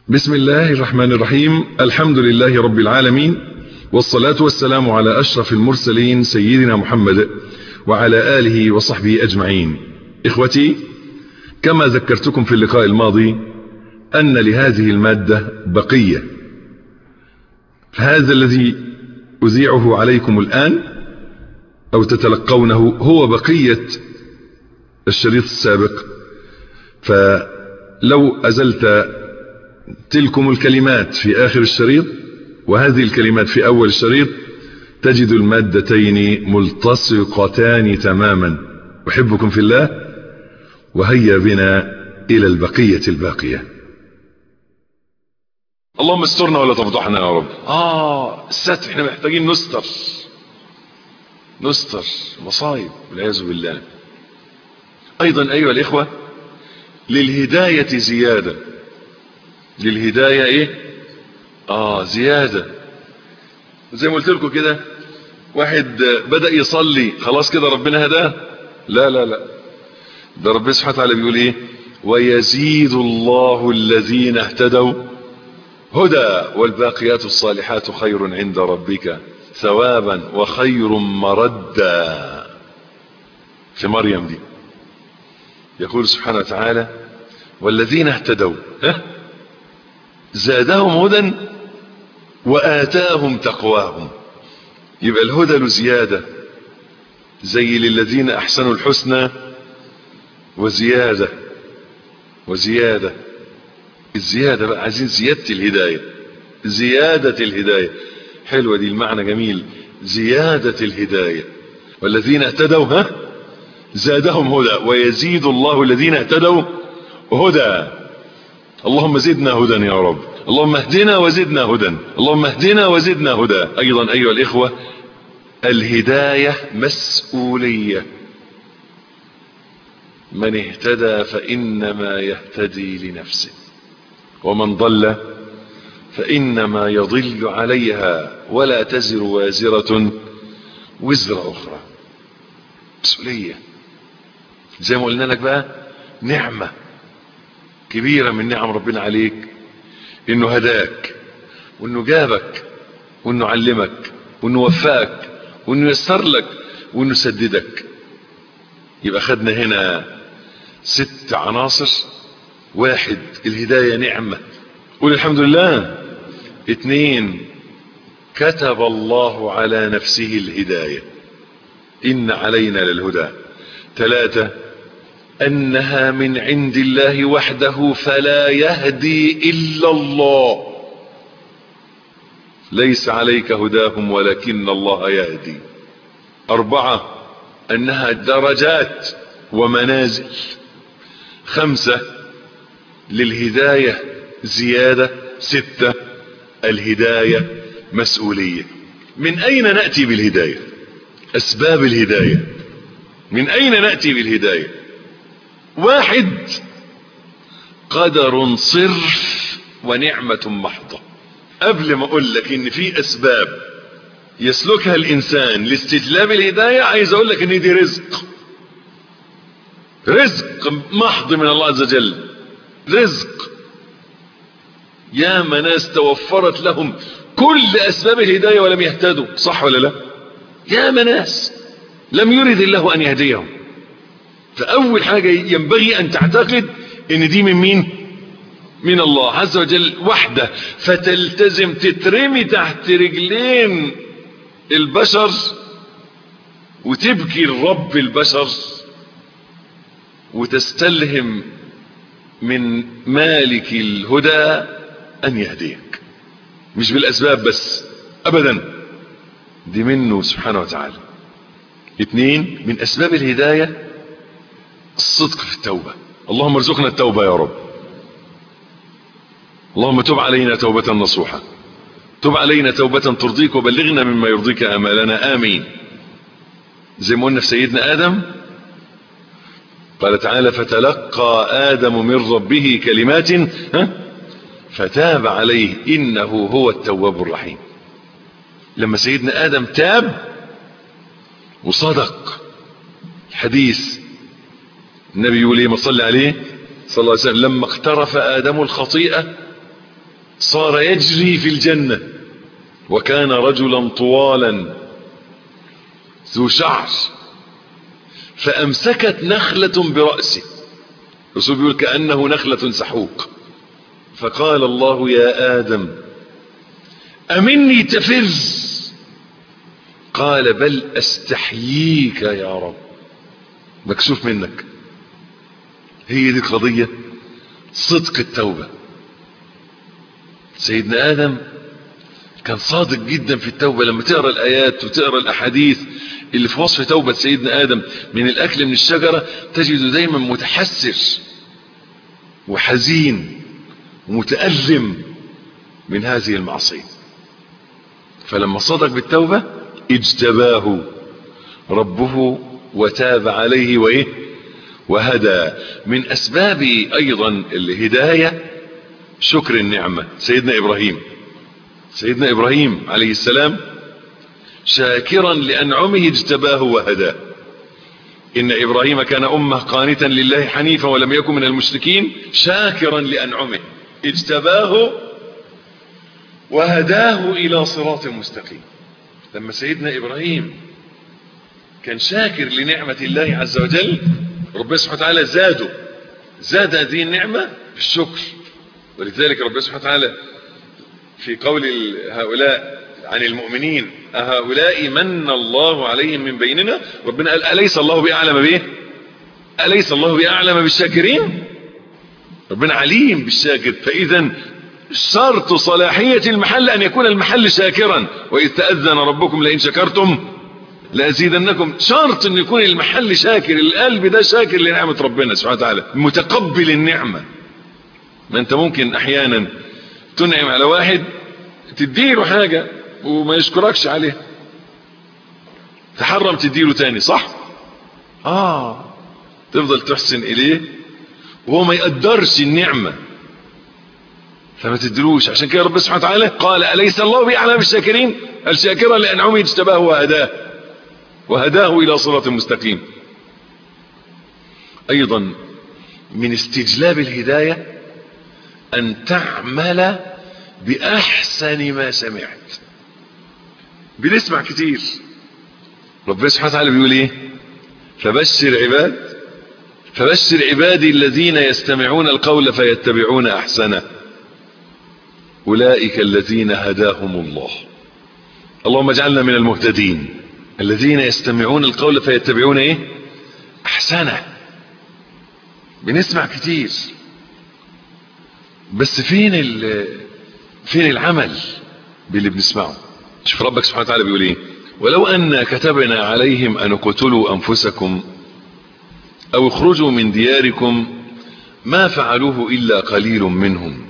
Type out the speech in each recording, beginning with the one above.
بسم الله الرحمن الرحيم الحمد لله رب العالمين والصلاة والسلام على أشرف المرسلين سيدنا محمد وعلى آله وصحبه أجمعين إخوتي كما ذكرتكم في اللقاء الماضي أن لهذه المادة بقية فهذا الذي أذيعه عليكم الآن أو تتلقونه هو بقية الشريط السابق فلو أزلت تلكم الكلمات في آخر الشريط وهذه الكلمات في أول الشريط تجد المادتين ملتصقتان تماما أحبكم في الله وهيا بنا إلى البقية الباقية اللهم استرنا ولا تفضحنا يا رب آه الستر احنا محتاجين نستر نستر مصايب والعياذ بالله أيضا أيها الإخوة للهداية زيادة للهداية ايه اه زيادة زي ما قلت لكم كده واحد بدأ يصلي خلاص كده ربنا هداه لا لا لا ده ربنا سبحانه وتعالى بيقول ايه ويزيد الله الذين اهتدوا هدى والباقيات الصالحات خير عند ربك ثوابا وخير مردا في مريم دي يقول سبحانه وتعالى والذين اهتدوا ها زادهم هدى وآتاهم تقواهم يبقى الهدى له زيادة زي للذين أحسنوا الحسنى وزيادة وزيادة الزيادة بقى عايزين زيادة الهداية زيادة الهداية حلوة دي المعنى جميل زيادة الهداية والذين اهتدوا ها زادهم هدى ويزيد الله الذين اهتدوا هدى اللهم زدنا هدى يا رب اللهم اهدنا وزدنا هدى اللهم اهدنا وزدنا هدى ايضا ايها الاخوة الهداية مسؤولية من اهتدى فانما يهتدي لنفسه ومن ضل فانما يضل عليها ولا تزر وازرة وزر اخرى مسؤولية زي ما قلنا لك بقى نعمة كبيرة من نعم ربنا عليك انه هداك وانه جابك وانه علمك وانه وفاك وانه يسر لك وانه سددك يبقى خدنا هنا ست عناصر واحد الهداية نعمة قول الحمد لله اتنين كتب الله على نفسه الهداية ان علينا للهدى ثلاثة انها من عند الله وحده فلا يهدي الا الله ليس عليك هداهم ولكن الله يهدي اربعة انها درجات ومنازل خمسة للهداية زيادة ستة الهداية مسؤولية من اين نأتي بالهداية اسباب الهداية من اين نأتي بالهداية واحد قدر صرف ونعمة محضة قبل ما اقول لك ان في اسباب يسلكها الانسان لاستجلاب الهداية عايز اقول لك ان دي رزق رزق محض من الله عز وجل رزق يا ناس توفرت لهم كل اسباب الهداية ولم يهتدوا صح ولا لا يا ناس لم يرد الله ان يهديهم فاول حاجة ينبغي ان تعتقد ان دي من مين من الله عز وجل وحده فتلتزم تترمي تحت رجلين البشر وتبكي الرب البشر وتستلهم من مالك الهدى ان يهديك مش بالاسباب بس ابدا دي منه سبحانه وتعالى اتنين من اسباب الهداية الصدق في التوبة اللهم ارزقنا التوبة يا رب اللهم تب علينا توبة نصوحة تب علينا توبة ترضيك وبلغنا مما يرضيك امالنا امين زي ما قلنا في سيدنا ادم قال تعالى فتلقى ادم من ربه كلمات ها فتاب عليه انه هو التواب الرحيم لما سيدنا ادم تاب وصدق الحديث النبي يقول ايه ما صلى عليه صلى الله عليه وسلم لما اقترف ادم الخطيئة صار يجري في الجنة وكان رجلا طوالا ذو شعر فأمسكت نخلة برأسه الرسول بيقول كأنه نخلة سحوق فقال الله يا آدم أمني تفر قال بل أستحييك يا رب مكسوف منك هي دي القضية صدق التوبة سيدنا آدم كان صادق جدا في التوبة لما تقرأ الآيات وتقرأ الأحاديث اللي في وصف توبة سيدنا آدم من الأكل من الشجرة تجد دايما متحسر وحزين ومتألم من هذه المعصية فلما صدق بالتوبة اجتباه ربه وتاب عليه وإيه وهدى من أسباب أيضا الهداية شكر النعمة سيدنا إبراهيم سيدنا إبراهيم عليه السلام شاكرا لأنعمه اجتباه وهداه إن إبراهيم كان أمة قانتا لله حنيفا ولم يكن من المشركين شاكرا لأنعمه اجتباه وهداه إلى صراط مستقيم لما سيدنا إبراهيم كان شاكر لنعمة الله عز وجل ربنا سبحانه وتعالى زاده زاد هذه النعمة بالشكر ولذلك ربنا سبحانه وتعالى في قول هؤلاء عن المؤمنين أهؤلاء من الله عليهم من بيننا ربنا قال أليس الله بأعلم به أليس الله بأعلم بالشاكرين ربنا عليم بالشاكر فإذا شرط صلاحية المحل أن يكون المحل شاكرا وإذ تأذن ربكم لئن شكرتم لأزيدنكم شرط أن يكون المحل شاكر القلب ده شاكر لنعمة ربنا سبحانه وتعالى متقبل النعمة ما أنت ممكن أحيانا تنعم على واحد تديله حاجة وما يشكركش عليها تحرم تديله تاني صح آه تفضل تحسن إليه وهو ما يقدرش النعمة فما تدلوش عشان كده رب سبحانه وتعالى قال أليس الله بأعلم بالشاكرين الشاكرا لأنعمه اجتباه وهداه وهداه إلى صراط مستقيم أيضا من استجلاب الهداية أن تعمل بأحسن ما سمعت بنسمع كتير ربنا سبحانه وتعالى بيقول ايه فبشر عباد فبشر عبادي الذين يستمعون القول فيتبعون احسنه اولئك الذين هداهم الله اللهم اجعلنا من المهتدين الذين يستمعون القول فيتبعون ايه احسنه بنسمع كتير بس فين فين العمل باللي بنسمعه شوف ربك سبحانه وتعالى بيقول ايه ولو أن كتبنا عليهم أن اقتلوا أنفسكم أو اخرجوا من دياركم ما فعلوه إلا قليل منهم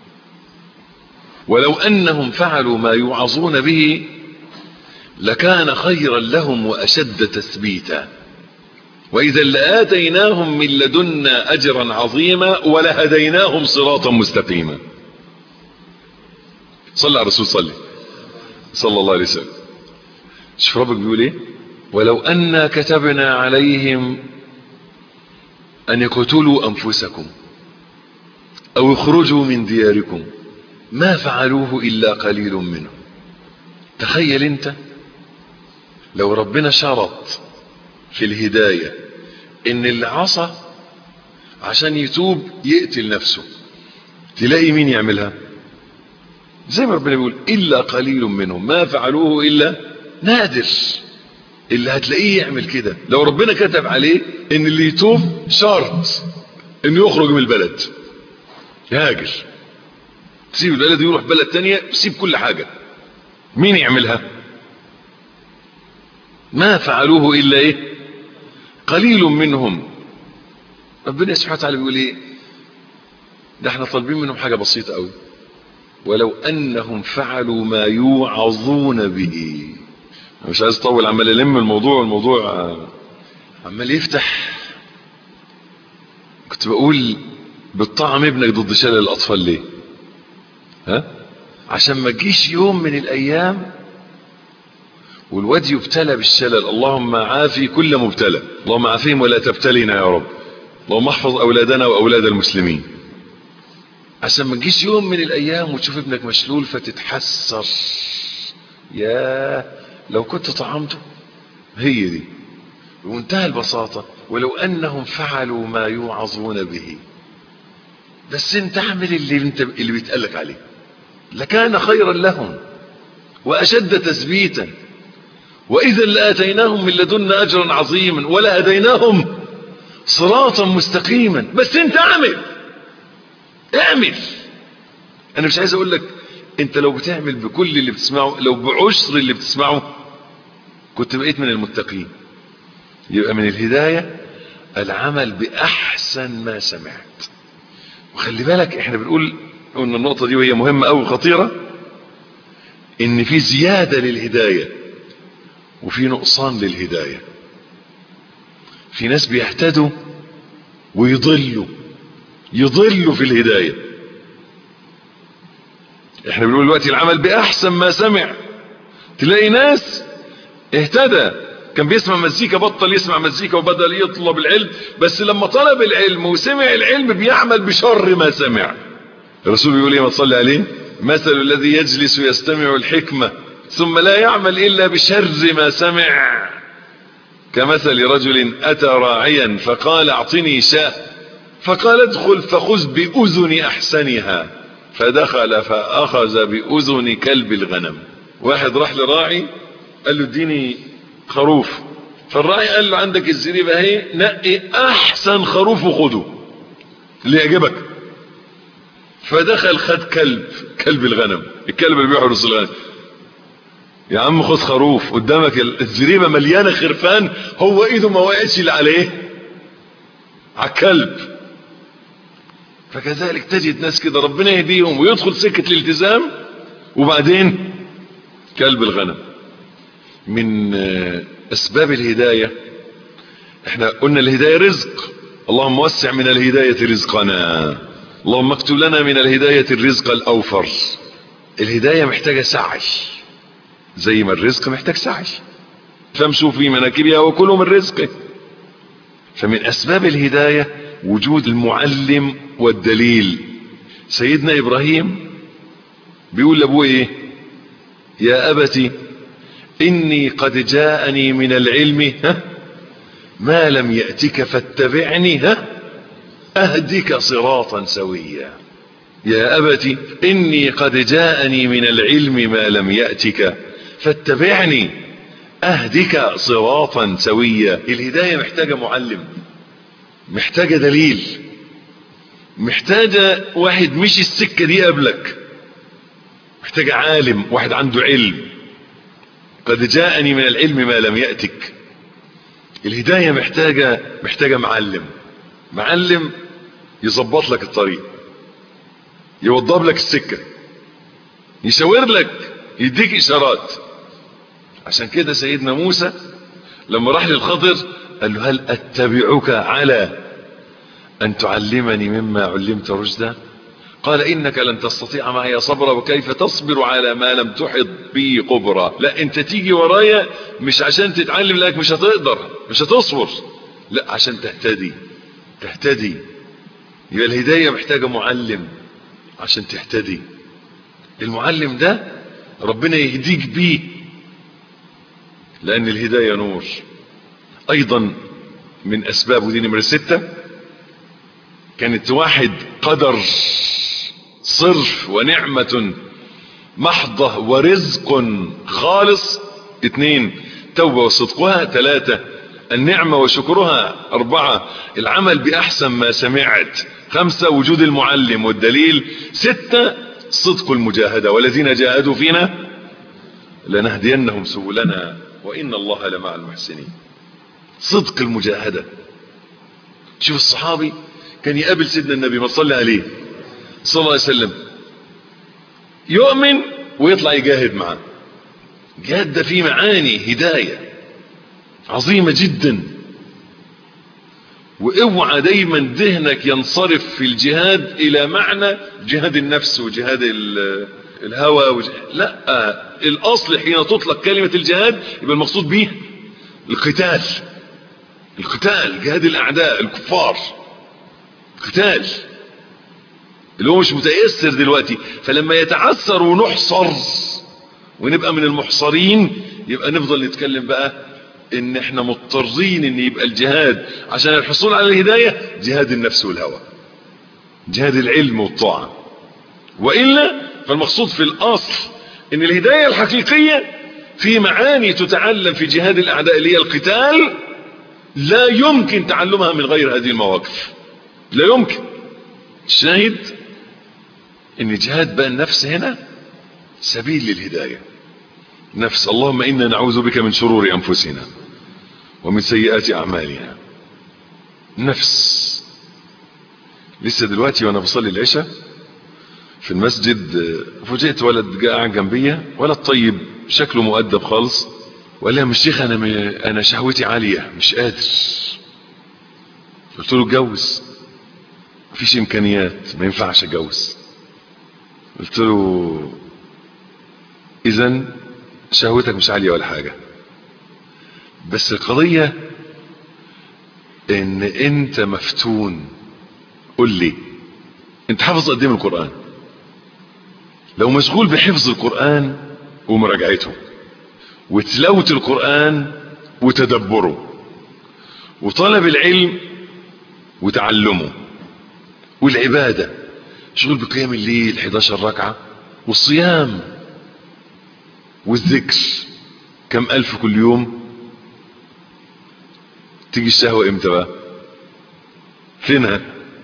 ولو أنهم فعلوا ما يوعظون به لكان خيرا لهم وأشد تثبيتا وإذا لآتيناهم من لدنا أجرا عظيما ولهديناهم صراطا مستقيما صلى على الرسول صلي صلى الله عليه وسلم شوف ربك بيقول ايه ولو أنا كتبنا عليهم أن يقتلوا أنفسكم أو يخرجوا من دياركم ما فعلوه إلا قليل منهم تخيل انت لو ربنا شرط في الهداية ان اللي عصى عشان يتوب يقتل نفسه تلاقي مين يعملها زي ما ربنا بيقول إلا قليل منهم ما فعلوه إلا نادر اللي هتلاقيه يعمل كده لو ربنا كتب عليه ان اللي يتوب شرط انه يخرج من البلد يهاجر تسيب البلد يروح بلد تانية يسيب كل حاجة مين يعملها ما فعلوه الا ايه قليل منهم ربنا سبحانه وتعالى بيقول ايه ده احنا طالبين منهم حاجة بسيطة قوي ولو انهم فعلوا ما يوعظون به مش عايز اطول عمال الم الموضوع الموضوع عمال يفتح كنت بقول بتطعم ابنك ضد شلل الاطفال ليه ها عشان ما تجيش يوم من الايام والواد يبتلى بالشلل اللهم عافي كل مبتلى اللهم عافيهم ولا تبتلينا يا رب اللهم احفظ اولادنا واولاد المسلمين عشان ما تجيش يوم من الايام وتشوف ابنك مشلول فتتحسر يا لو كنت طعمته هي دي بمنتهى البساطة ولو انهم فعلوا ما يوعظون به بس انت اعمل اللي انت اللي بيتقالك عليه لكان خيرا لهم واشد تثبيتا واذا لاتيناهم من لدنا اجرا عظيما ولهديناهم صراطا مستقيما بس انت اعمل اعمل انا مش عايز اقول لك انت لو بتعمل بكل اللي بتسمعه لو بعشر اللي بتسمعه كنت بقيت من المتقين يبقى من الهداية العمل بأحسن ما سمعت وخلي بالك احنا بنقول قلنا النقطة دي وهي مهمة أو خطيرة ان في زيادة للهداية وفي نقصان للهداية في ناس بيهتدوا ويضلوا يضلوا في الهداية احنا بنقول دلوقتي العمل بأحسن ما سمع تلاقي ناس اهتدى كان بيسمع مزيكا بطل يسمع مزيكا وبدل يطلب العلم بس لما طلب العلم وسمع العلم بيعمل بشر ما سمع الرسول بيقول ايه ما تصلي عليه مثل الذي يجلس يستمع الحكمة ثم لا يعمل الا بشر ما سمع كمثل رجل اتى راعيا فقال اعطني شاة فقال ادخل فخذ باذن احسنها فدخل فاخذ باذن كلب الغنم واحد راح لراعي قال له اديني خروف فالراعي قال له عندك الزريبة اهي نقي احسن خروف وخده اللي يعجبك فدخل خد كلب كلب الغنم الكلب اللي بيحرس الغنم يا عم خد خروف قدامك الزريبة مليانة خرفان هو ايده ما وقعتش اللي عليه على الكلب فكذلك تجد ناس كده ربنا يهديهم ويدخل سكة الالتزام وبعدين كلب الغنم من اسباب الهداية احنا قلنا الهداية رزق اللهم وسع من الهداية رزقنا اللهم اكتب لنا من الهداية الرزق الاوفر الهداية محتاجة سعي زي ما الرزق محتاج سعي فامشوا في مناكبها وكلوا من رزقه فمن اسباب الهداية وجود المعلم والدليل سيدنا ابراهيم بيقول لابوه ايه يا ابتي اني قد جاءني من العلم ها ما لم يأتك فاتبعني ها اهدك صراطا سويا يا ابتي اني قد جاءني من العلم ما لم يأتك فاتبعني اهدك صراطا سويا الهداية محتاجة معلم محتاجة دليل محتاجة واحد مشي السكة دي قبلك محتاجة عالم واحد عنده علم قد جاءني من العلم ما لم يأتك الهداية محتاجة محتاجة معلم معلم يظبط لك الطريق يوضب لك السكة يشاور لك يديك اشارات عشان كده سيدنا موسى لما راح للخضر قال له هل اتبعك على ان تعلمني مما علمت رشدا قال انك لن تستطيع معي صبرا وكيف تصبر على ما لم تحط به قبرا لا انت تيجي ورايا مش عشان تتعلم لك مش هتقدر مش هتصبر لا عشان تهتدي تهتدي يبقى الهداية محتاجة معلم عشان تهتدي المعلم ده ربنا يهديك بيه لان الهداية نور ايضا من اسباب ودي نمرة ستة كانت واحد قدر صرف ونعمة محضة ورزق خالص اثنين توبة وصدقها ثلاثة النعمة وشكرها أربعة العمل بأحسن ما سمعت خمسة وجود المعلم والدليل ستة صدق المجاهدة والذين جاهدوا فينا لنهدينهم سبلنا وإن الله لمع المحسنين صدق المجاهدة شوف الصحابي كان يقابل سيدنا النبي ما صلى عليه صلى الله عليه وسلم يؤمن ويطلع يجاهد معاه الجهاد ده فيه معاني هداية عظيمة جدا واوعى دايما ذهنك ينصرف في الجهاد الى معنى جهاد النفس وجهاد الهوى وج... لا الاصل حين تطلق كلمة الجهاد يبقى المقصود به القتال القتال جهاد الاعداء الكفار قتال اللي هو مش متيسر دلوقتي فلما يتعثر ونحصر ونبقى من المحصرين يبقى نفضل نتكلم بقى ان احنا مضطرين ان يبقى الجهاد عشان الحصول على الهداية جهاد النفس والهوى جهاد العلم والطاعة وإلا فالمقصود في الأصل ان الهداية الحقيقية في معاني تتعلم في جهاد الأعداء اللي هي القتال لا يمكن تعلمها من غير هذه المواقف لا يمكن الشاهد ان جهاد بقى النفس هنا سبيل للهداية نفس اللهم إنا نعوذ بك من شرور أنفسنا ومن سيئات أعمالنا نفس لسه دلوقتي وانا بصلي العشاء في المسجد فوجئت ولد جاء قاعد جنبيا ولد طيب شكله مؤدب خالص وقال لي يا شيخ انا م... انا شهوتي عاليه مش قادر قلت له اتجوز مفيش امكانيات ما ينفعش اتجوز قلت له اذا شهوتك مش عاليه ولا حاجه بس القضيه ان انت مفتون قل لي انت حافظ قد ايه من القران لو مشغول بحفظ القران ومراجعته وتلاوه القران وتدبره وطلب العلم وتعلمه والعباده شغل بقيام الليل 11 ركعه والصيام والذكر كم الف كل يوم تيجي الشهوه امتى بقى فينها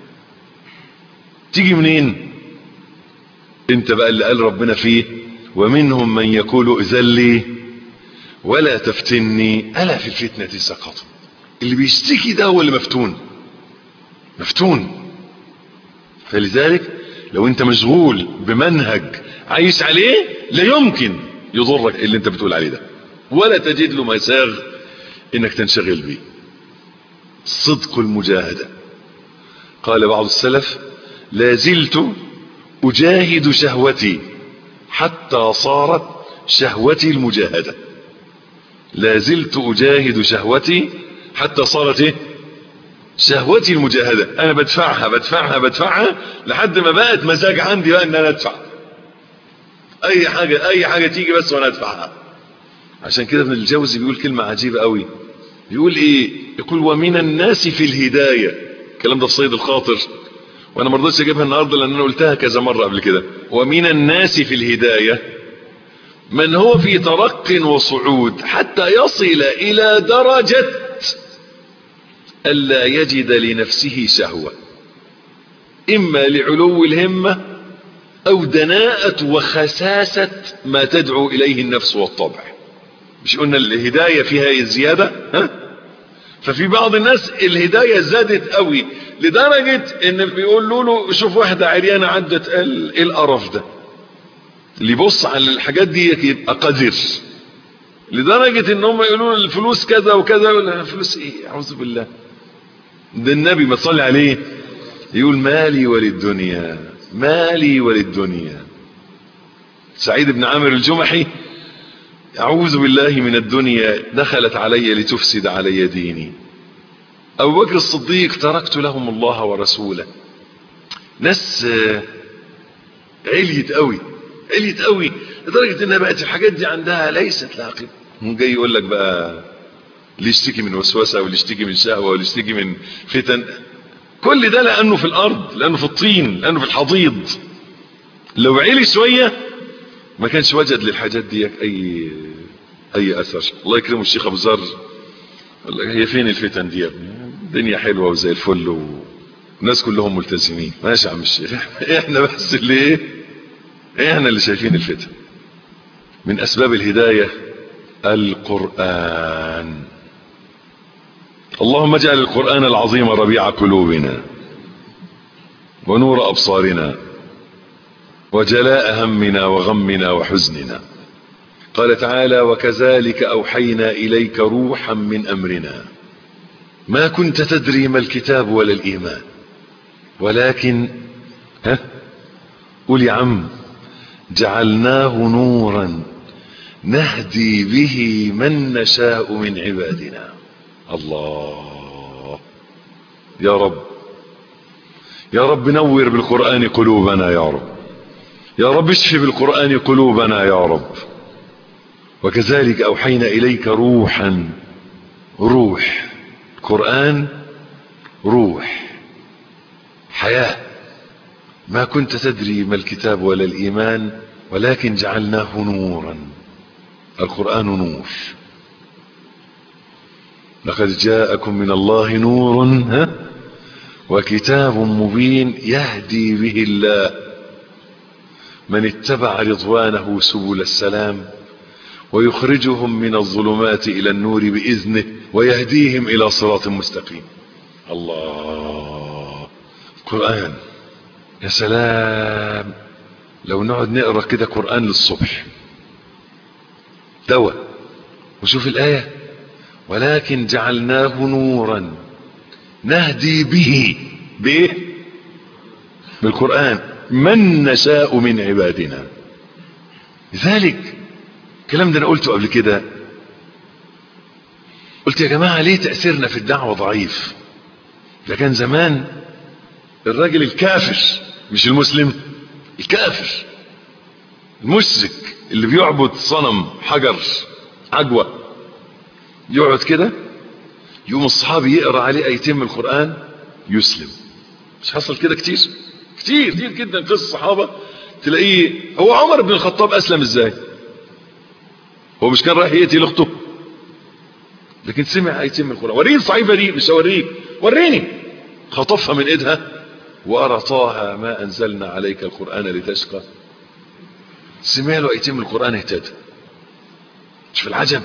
تيجي منين انت بقى اللي قال ربنا فيه ومنهم من يقول اذن لي ولا تفتني الا في الفتنه سقطوا اللي بيشتكي ده هو اللي مفتون مفتون فلذلك لو انت مشغول بمنهج عايش عليه لا يمكن يضرك اللي انت بتقول عليه ده ولا تجد له مساغ انك تنشغل بيه صدق المجاهده قال بعض السلف لا زلت اجاهد شهوتي حتى صارت شهوتي المجاهدة لا زلت اجاهد شهوتي حتى صارت ايه شهوتي المجاهدة انا بدفعها بدفعها بدفعها لحد ما بقت مزاج عندي بقى ان انا ادفع اي حاجة اي حاجة تيجي بس وانا ادفعها عشان كده ابن الجوزي بيقول كلمة عجيبة قوي بيقول ايه يقول ومن الناس في الهداية الكلام ده في صيد الخاطر وانا ما رضيتش اجيبها النهارده لان انا قلتها كذا مره قبل كده ومن الناس في الهدايه من هو في ترق وصعود حتى يصل الى درجه الا يجد لنفسه شهوه اما لعلو الهمه او دناءه وخساسه ما تدعو اليه النفس والطبع مش قلنا الهدايه فيها زياده ها ففي بعض الناس الهدايه زادت قوي لدرجة ان بيقولوا له شوف واحدة عريانة عدت قال ايه القرف ده اللي يبص على الحاجات دي يبقى قذر لدرجة ان هم يقولوا له الفلوس كذا وكذا ولا فلوس ايه اعوذ بالله ده النبي ما تصلي عليه يقول مالي وللدنيا مالي وللدنيا سعيد بن عامر الجمحي اعوذ بالله من الدنيا دخلت علي لتفسد علي ديني ابو بكر الصديق تركت لهم الله ورسوله ناس عليت قوي عليت قوي لدرجه انها بقت الحاجات دي عندها ليست لها قيمه هم جاي يقول لك بقى اللي يشتكي من وسوسه واللي يشتكي من شهوه واللي يشتكي من فتن كل ده لانه في الارض لانه في الطين لانه في الحضيض لو علي شويه ما كانش وجد للحاجات دي اي اي اثر الله يكرمه الشيخ ابو ذر هي فين الفتن دي يا ابني الدنيا حلوة وزي الفل والناس كلهم ملتزمين ماشي يا عم الشيخ احنا بس اللي ايه احنا اللي شايفين الفتن من اسباب الهداية القرآن اللهم اجعل القرآن العظيم ربيع قلوبنا ونور ابصارنا وجلاء همنا وغمنا وحزننا قال تعالى وكذلك اوحينا اليك روحا من امرنا ما كنت تدري ما الكتاب ولا الايمان ولكن ها قول يا عم جعلناه نورا نهدي به من نشاء من عبادنا الله يا رب يا رب نور بالقرآن قلوبنا يا رب يا رب اشف بالقرآن قلوبنا يا رب وكذلك أوحينا إليك روحا روح القرآن روح حياة ما كنت تدري ما الكتاب ولا الإيمان ولكن جعلناه نورا القرآن نور لقد جاءكم من الله نور ها وكتاب مبين يهدي به الله من اتبع رضوانه سبل السلام ويخرجهم من الظلمات إلى النور بإذنه ويهديهم إلى صراط مستقيم الله قرآن يا سلام لو نقعد نقرأ كده قرآن للصبح دواء وشوف الآية ولكن جعلناه نورا نهدي به بايه بالقرآن من نشاء من عبادنا لذلك الكلام ده انا قلته قبل كده قلت يا جماعة ليه تأثيرنا في الدعوة ضعيف ده كان زمان الراجل الكافر مش المسلم الكافر المشرك اللي بيعبد صنم حجر عجوة يقعد كده يوم الصحابي يقرأ عليه ايتين من القرآن يسلم مش حصل كده كتير كتير كتير جدا قصة الصحابة تلاقيه هو عمر بن الخطاب اسلم ازاي هو مش كان رايح يقتل اخته لكن سمع ايتين من القرآن وريني الصحيفة دي مش هوريك وريني خطفها من ايدها وارى طه ما انزلنا عليك القرآن لتشقى سمع له ايتين من القرآن اهتدى مش في العجب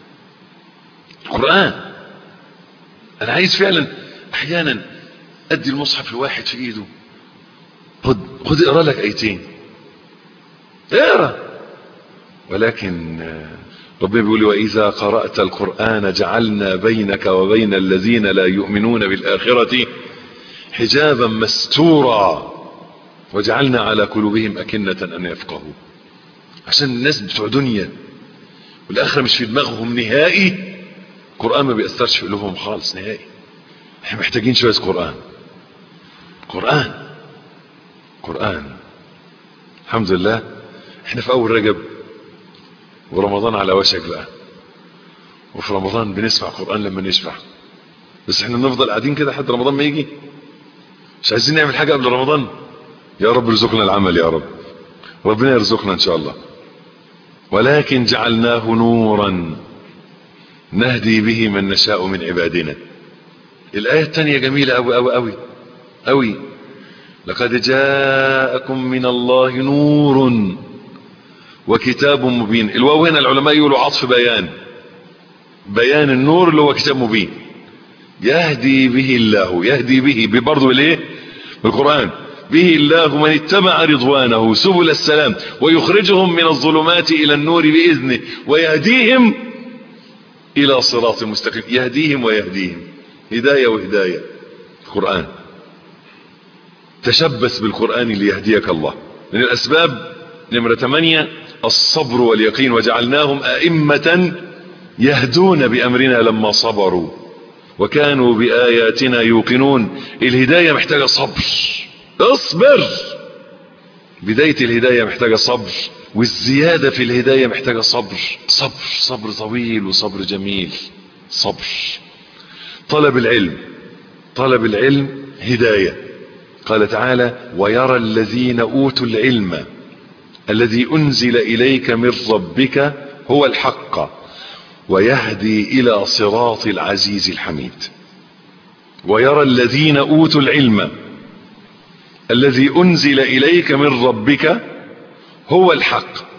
القرآن انا عايز فعلا احيانا ادي المصحف لواحد في ايده خد خد اقرا لك ايتين اقرا ولكن ربنا بيقول واذا قرات القران جعلنا بينك وبين الذين لا يؤمنون بالاخره حجابا مستورا وجعلنا على قلوبهم اكنه ان يفقهوا عشان الناس بتوع دنيا والاخره مش في دماغهم نهائي القرآن ما بيأثرش في قلوبهم خالص نهائي احنا محتاجين شوية قرآن قرآن قرآن الحمد لله احنا في اول رجب ورمضان على وشك بقى وفي رمضان بنسمع قرآن لما نشبع بس احنا نفضل قاعدين كده لحد رمضان ما يجي مش عايزين نعمل حاجة قبل رمضان يا رب ارزقنا العمل يا رب ربنا يرزقنا ان شاء الله ولكن جعلناه نورا نهدي به من نشاء من عبادنا الآية الثانية جميلة أوي أوي أوي أوي لقد جاءكم من الله نور وكتاب مبين الواو هنا العلماء يقولوا عطف بيان بيان النور اللي هو كتاب مبين يهدي به الله يهدي به برضه بالايه بالقرآن به الله من اتبع رضوانه سبل السلام ويخرجهم من الظلمات إلى النور بإذنه ويهديهم الى صراط مستقيم يهديهم ويهديهم هداية وهداية القرآن تشبث بالقرآن ليهديك الله من الاسباب نمرة 8 الصبر واليقين وجعلناهم ائمة يهدون بامرنا لما صبروا وكانوا باياتنا يوقنون الهداية محتاجة صبر اصبر بداية الهداية محتاجة صبر والزيادة في الهداية محتاجة صبر صبر صبر طويل وصبر جميل صبر طلب العلم طلب العلم هداية قال تعالى ويرى الذين أوتوا العلم الذي أنزل إليك من ربك هو الحق ويهدي إلى صراط العزيز الحميد ويرى الذين أوتوا العلم الذي أنزل إليك من ربك هو الحق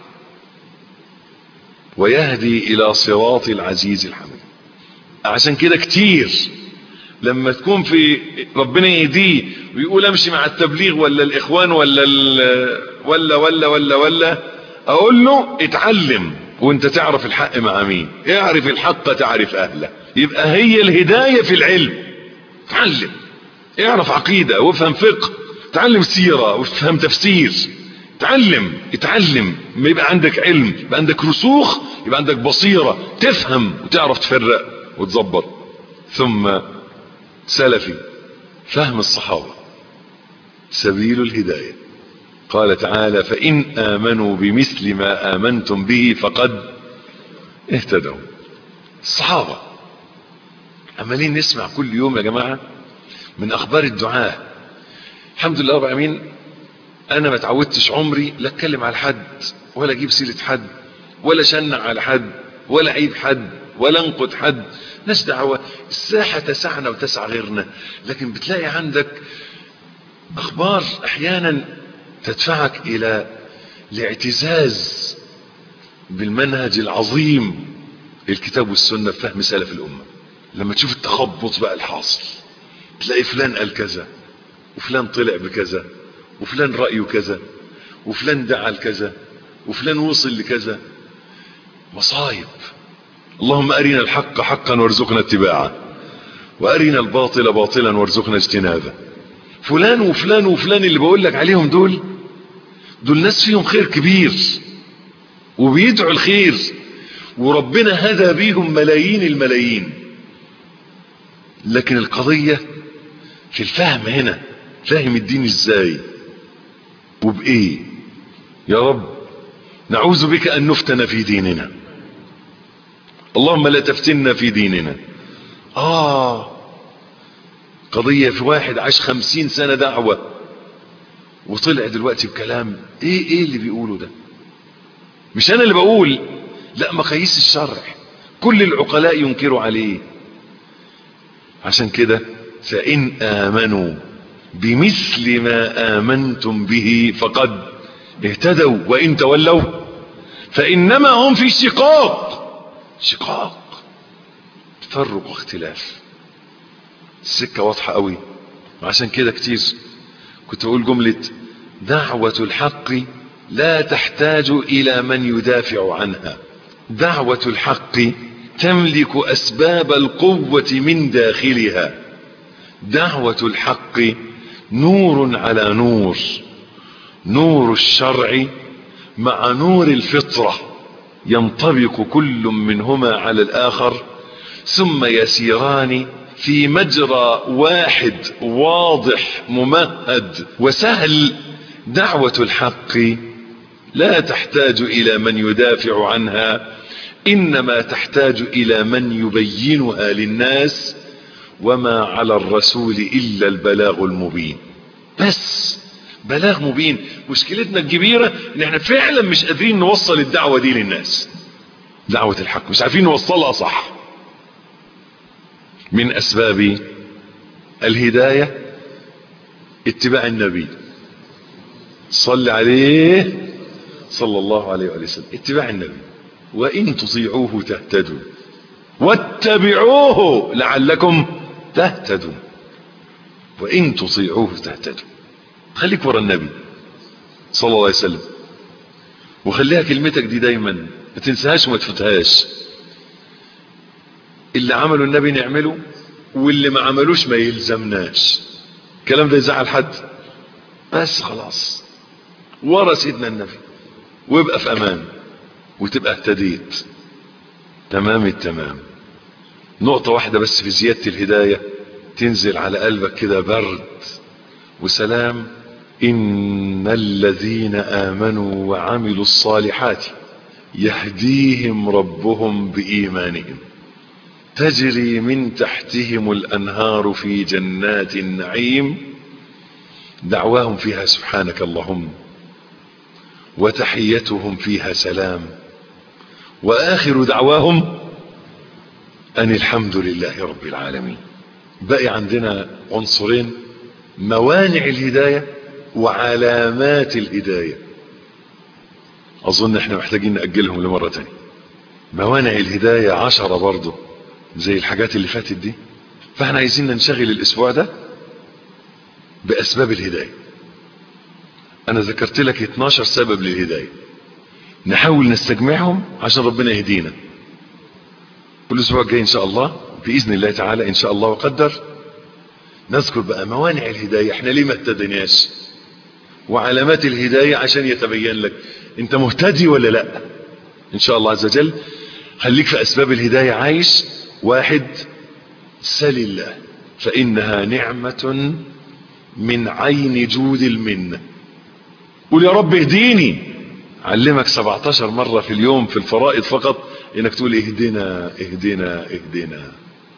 ويهدي الى صراط العزيز الحميد عشان كده كتير لما تكون في ربنا يهديه ويقول امشي مع التبليغ ولا الاخوان ولا ولا ولا ولا ولا اقول له اتعلم وانت تعرف الحق مع مين اعرف الحق تعرف اهله يبقى هي الهداية في العلم اتعلم اعرف عقيدة وافهم فقه تعلم سيرة وافهم تفسير اتعلم اتعلم ما يبقى عندك علم يبقى عندك رسوخ يبقى عندك بصيرة تفهم وتعرف تفرق وتظبط ثم سلفي فهم الصحابة سبيل الهداية قال تعالى فإن آمنوا بمثل ما آمنتم به فقد اهتدوا الصحابة عمالين نسمع كل يوم يا جماعة من أخبار الدعاء الحمد لله رب العالمين أنا ما تعودتش عمري لا أتكلم على حد ولا أجيب سيرة حد ولا شنع على حد ولا عيب حد ولا انقد حد ناس دعوة الساحة تسعنا وتسع غيرنا لكن بتلاقي عندك أخبار أحيانا تدفعك إلى الاعتزاز بالمنهج العظيم الكتاب والسنة فهم سلف الأمة لما تشوف التخبط بقى الحاصل تلاقي فلان قال كذا وفلان طلع بكذا وفلان رأيه كذا وفلان دعا لكذا وفلان وصل لكذا مصايب اللهم أرنا الحق حقا وارزقنا اتباعه وأرنا الباطل باطلا وارزقنا اجتنابه فلان وفلان وفلان اللي بقول لك عليهم دول دول ناس فيهم خير كبير وبيدعوا الخير وربنا هدى بيهم ملايين الملايين لكن القضية في الفهم هنا فاهم الدين ازاي وبايه يا رب نعوذ بك ان نفتن في ديننا اللهم لا تفتنا في ديننا اه قضية في واحد عاش خمسين سنة دعوة وطلع دلوقتي بكلام ايه ايه اللي بيقوله ده مش انا اللي بقول لا مقاييس الشرع كل العقلاء ينكروا عليه عشان كده فإن آمنوا بمثل ما آمنتم به فقد اهتدوا وإن تولوا فإنما هم في شقاق شقاق تفرق واختلاف السكة واضحة قوي وعشان كده كتير كنت أقول جملة دعوة الحق لا تحتاج إلى من يدافع عنها دعوة الحق تملك أسباب القوة من داخلها دعوة الحق نور على نور نور الشرع مع نور الفطرة ينطبق كل منهما على الآخر ثم يسيران في مجرى واحد واضح ممهد وسهل دعوة الحق لا تحتاج إلى من يدافع عنها إنما تحتاج إلى من يبينها للناس وما على الرسول إلا البلاغ المبين بس بلاغ مبين مشكلتنا الكبيرة ان احنا فعلا مش قادرين نوصل الدعوة دي للناس دعوة الحق مش عارفين نوصلها صح من اسباب الهداية اتباع النبي صل عليه صلى الله عليه وآله وسلم اتباع النبي وإن تطيعوه تهتدوا واتبعوه لعلكم تهتدوا وإن تطيعوه تهتدوا خليك ورا النبي صلى الله عليه وسلم وخليها كلمتك دي دايما ما تنساهاش وما تفوتهاش اللي عمله النبي نعمله واللي ما عملوش ما يلزمناش الكلام ده يزعل حد بس خلاص ورا سيدنا النبي وابقى في امان وتبقى اهتديت تمام التمام نقطة واحدة بس في زيادة الهداية تنزل على قلبك كده برد وسلام إن الذين آمنوا وعملوا الصالحات يهديهم ربهم بإيمانهم تجري من تحتهم الأنهار في جنات النعيم دعواهم فيها سبحانك اللهم وتحيتهم فيها سلام وآخر دعواهم أن الحمد لله رب العالمين بقي عندنا عنصرين موانع الهداية وعلامات الهداية أظن احنا محتاجين نأجلهم لمرة تانية موانع الهداية عشرة برضه زي الحاجات اللي فاتت دي فاحنا عايزين ننشغل الأسبوع ده بأسباب الهداية أنا ذكرت لك 12 سبب للهداية نحاول نستجمعهم عشان ربنا يهدينا كل أسبوع الجاي إن شاء الله بإذن الله تعالى إن شاء الله وقدر نذكر بقى موانع الهداية احنا ليه ما اهتديناش وعلامات الهداية عشان يتبين لك انت مهتدي ولا لا ان شاء الله عز وجل خليك في اسباب الهداية عايش واحد سل الله فانها نعمة من عين جود المنة قول يا رب اهديني علمك 17 مرة في اليوم في الفرائض فقط انك تقول اهدنا اهدنا اهدنا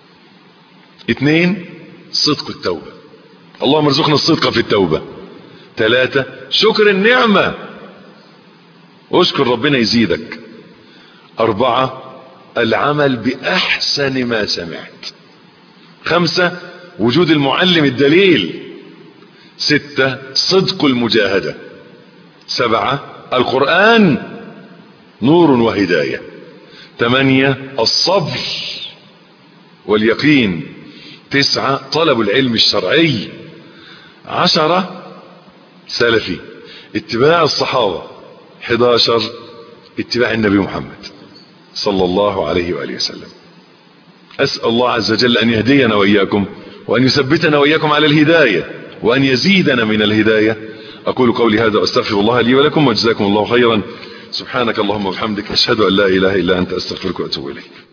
اثنين صدق التوبة اللهم ارزقنا الصدق في التوبة ثلاثة شكر النعمة اشكر ربنا يزيدك اربعة العمل باحسن ما سمعت خمسة وجود المعلم الدليل ستة صدق المجاهدة سبعة القرآن نور وهداية ثمانية الصبر واليقين تسعة طلب العلم الشرعي عشرة سلفي اتباع الصحابة حداشر اتباع النبي محمد صلى الله عليه وآله وسلم أسأل الله عز وجل أن يهدينا وإياكم وأن يثبتنا وإياكم على الهداية وأن يزيدنا من الهداية أقول قولي هذا وأستغفر الله لي ولكم وجزاكم الله خيرا سبحانك اللهم وبحمدك أشهد أن لا إله إلا أنت أستغفرك وأتوب إليك